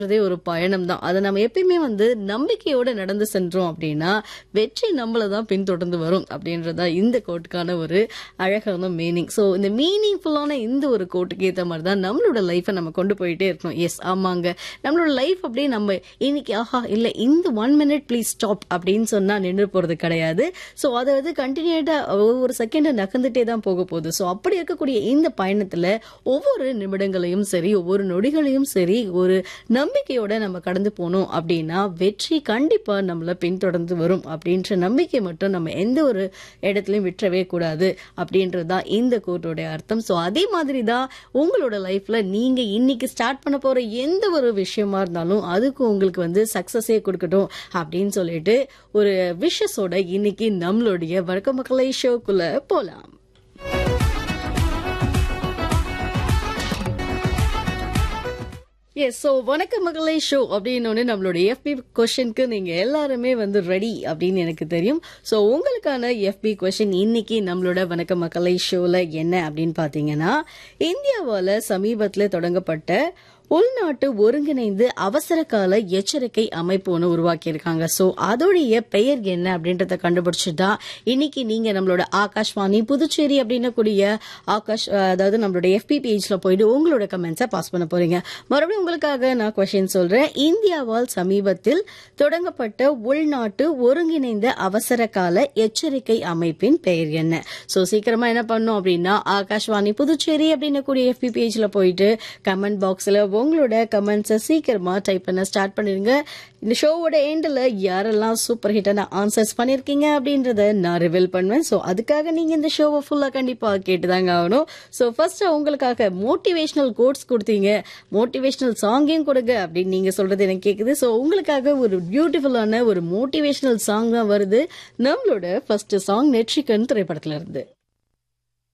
அதே ஒரு பயணம் தான் அதை நம்ம எப்பயுமே வந்து நம்பிக்கையோட நடந்து சென்றோம் அப்படின்னா வெற்றி நம்மள தான் பின்தொடர்ந்து வரும் அப்படின்றதா இந்த கோட்டுக்கான ஒரு அழகான மீனிங் ஸோ இந்த மீனிங்ஃபுல்லான இந்த ஒரு கோட்டுக்கு ஏற்ற மாதிரி தான் நம்மளோட லைஃப்பை நம்ம கொண்டு போயிட்டே இருக்கணும் எஸ் ஆமாங்க நம்மளோட லைஃப் அப்படியே நம்ம இன்னைக்கு ஆஹா இல்லை இந்த ஒன் மினிட் ப்ளீஸ் ஸ்டாப் அப்படின்னு சொன்னா நின்று போறது கிடையாது ஸோ அதை வந்து கண்டினியூட்டா ஒவ்வொரு செகண்ட் நகர்ந்துட்டே தான் போக போகுது ஸோ அப்படி இருக்கக்கூடிய இந்த பயணத்துல ஒவ்வொரு நிமிடங்களையும் சரி ஒவ்வொரு நொடிகளையும் சரி ஒரு நம்பிக்கையோட நம்ம கடந்து போனோம் அப்படின்னா வெற்றி கண்டிப்பா நம்மள பின்தொடர்ந்து வரும் அப்படின்ற நம்பிக்கை மட்டும் நம்ம எந்த ஒரு இடத்துலயும் விட்டுறவே கூடாது அப்படின்றது தான் இந்த கோட்டோட அர்த்தம் ஸோ அதே மாதிரி தான் உங்களோட லைஃப்ல நீங்க இன்னைக்கு ஸ்டார்ட் பண்ண போற எந்த ஒரு விஷயமா இருந்தாலும் அதுக்கு உங்களுக்கு வந்து சக்சஸே கொடுக்கட்டும் அப்படின்னு சொல்லிட்டு ஒரு விஷஸோட இன்னைக்கு நம்மளுடைய வழக்க மக்களை ஷோக்குள்ள போலாம் எஸ் ஸோ வணக்க மகளே ஷோ அப்படின்னு நம்மளோட எஃபி கொஷனுக்கு நீங்கள் எல்லாருமே வந்து ரெடி அப்படின்னு எனக்கு தெரியும் ஸோ உங்களுக்கான எஃபி கொஷின் இன்னைக்கு நம்மளோட வணக்க மக்களை ஷோவில் என்ன அப்படின்னு பார்த்தீங்கன்னா இந்தியாவால் சமீபத்தில் தொடங்கப்பட்ட உள்நாட்டு ஒருங்கிணைந்து அவசர கால எச்சரிக்கை அமைப்பு ஒன்று உருவாக்கியிருக்காங்க ஸோ அதோடைய பெயர் என்ன அப்படின்றத கண்டுபிடிச்சிட்டா இன்னைக்கு நீங்க நம்மளோட ஆகாஷ்வாணி புதுச்சேரி அப்படின்னக்கூடிய ஆகாஷ் அதாவது நம்மளோட எஃபி பேஜ்ல போயிட்டு உங்களோட கமெண்ட்ஸை பாஸ் பண்ண போறீங்க மறுபடியும் உங்களுக்காக நான் கொஸ்டின் சொல்றேன் இந்தியாவால் சமீபத்தில் தொடங்கப்பட்ட உள்நாட்டு ஒருங்கிணைந்த அவசர கால எச்சரிக்கை அமைப்பின் பெயர் என்ன ஸோ சீக்கிரமா என்ன பண்ணோம் அப்படின்னா ஆகாஷ்வாணி புதுச்சேரி அப்படின்னக்கூடிய எஃபி பேஜ்ல போயிட்டு கமெண்ட் பாக்ஸ்ல உங்களோட கமெண்ட்ஸை சீக்கிரமா டைப் பண்ண ஸ்டார்ட் பண்ணிருங்க இந்த ஷோவோட எண்டில் யாரெல்லாம் சூப்பர் ஹிட்டான ஆன்சர்ஸ் பண்ணியிருக்கீங்க அப்படின்றத நான் ரிவீல் பண்ணுவேன் ஸோ அதுக்காக நீங்கள் இந்த ஷோவை ஃபுல்லாக கண்டிப்பாக கேட்டுதாங்க ஆகணும் ஸோ ஃபர்ஸ்ட் உங்களுக்காக மோட்டிவேஷனல் கோட்ஸ் கொடுத்தீங்க மோட்டிவேஷனல் சாங்கையும் கொடுங்க அப்படின்னு நீங்கள் சொல்றது எனக்கு கேட்குது ஸோ உங்களுக்காக ஒரு பியூட்டிஃபுல்லான ஒரு மோட்டிவேஷனல் சாங் தான் வருது நம்மளோட ஃபர்ஸ்ட் சாங் நெற்றிக்கன் திரைப்படத்துல இருந்து